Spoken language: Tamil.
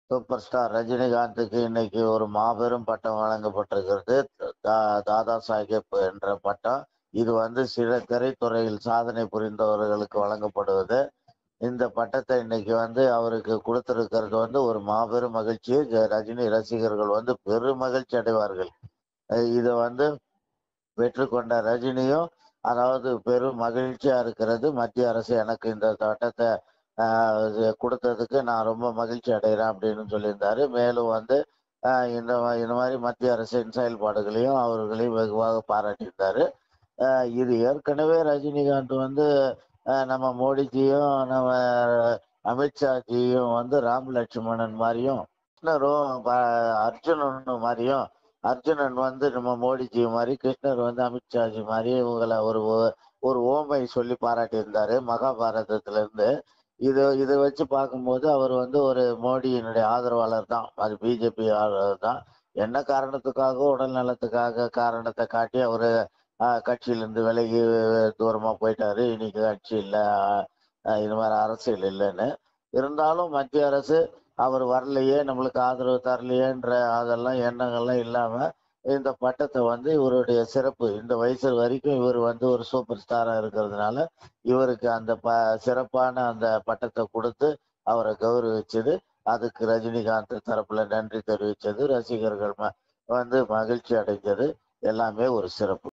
சூப்பர் ஸ்டார் ரஜினிகாந்துக்கு இன்னைக்கு ஒரு மாபெரும் பட்டம் வழங்கப்பட்டிருக்கிறது தா- தாதா சாஹேப் என்ற பட்டம் இது வந்து சில திரைத்துறையில் சாதனை புரிந்தவர்களுக்கு வழங்கப்படுவது இந்த பட்டத்தை இன்னைக்கு வந்து அவருக்கு கொடுத்திருக்கிறது வந்து ஒரு மாபெரும் மகிழ்ச்சி ஜ- ரஜினி ரசிகர்கள் வந்து பெரும் மகிழ்ச்சி அடைவார்கள் அஹ் இதை வந்து பெற்றுக்கொண்ட ரஜினியும் அதாவது பெரும் மகிழ்ச்சியா இருக்கிறது மத்திய அரசு எனக்கு இந்த பட்டத்தை ஆஹ் இது கொடுத்ததுக்கு நான் ரொம்ப மகிழ்ச்சி அடைகிறேன் அப்படின்னு சொல்லியிருந்தாரு மேலும் வந்து ஆஹ் இந்த மா- இந்த மாதிரி மத்திய அரசின் செயல்பாடுகளையும் அவர்களையும் வெகுவாக பாராட்டியிருந்தாரு ஆஹ் இது ஏற்கனவே ரஜினிகாந்த் வந்து ஆஹ் நம்ம மோடிஜியும் நம்ம அமித்ஷாஜியும் வந்து ராம் லட்சுமணன் மாதிரியும் கிருஷ்ணரும் ப- அர்ஜுனன் மாதிரியும் அர்ஜுனன் வந்து நம்ம மோடிஜி மாதிரி கிருஷ்ணர் வந்து அமித்ஷாஜி மாதிரி இவங்களை ஒரு ஓ- ஒரு ஓமை சொல்லி பாராட்டியிருந்தாரு மகாபாரதத்துல இருந்து இது இதை வச்சு பார்க்கும்போது அவர் வந்து ஒரு மோடியினுடைய ஆதரவாளர் தான் அது பிஜேபி ஆதரவாளர் தான் என்ன காரணத்துக்காக உடல் நலத்துக்காக காரணத்தை காட்டி அவரு ஆஹ், கட்சியிலிருந்து விலகி தூரமா போயிட்டாரு இன்னைக்கு கட்சி இல்லை இது மாதிரி அரசியல் இல்லைன்னு இருந்தாலும் மத்திய அரசு அவர் வரலையே நம்மளுக்கு ஆதரவு தரலையேன்ற அதெல்லாம் எண்ணங்கள்லாம் இல்லாம இந்த பட்டத்தை வந்து இவருடைய சிறப்பு இந்த வயசு வரைக்கும் இவர் வந்து ஒரு சூப்பர் ஸ்டாரா இருக்கிறதுனால இவருக்கு அந்த ப சிறப்பான அந்த பட்டத்தை கொடுத்து அவரை கௌரவிச்சது அதுக்கு ரஜினிகாந்த் தரப்புல நன்றி தெரிவிச்சது ரசிகர்கள் ம- வந்து மகிழ்ச்சி அடைஞ்சது எல்லாமே ஒரு சிறப்பு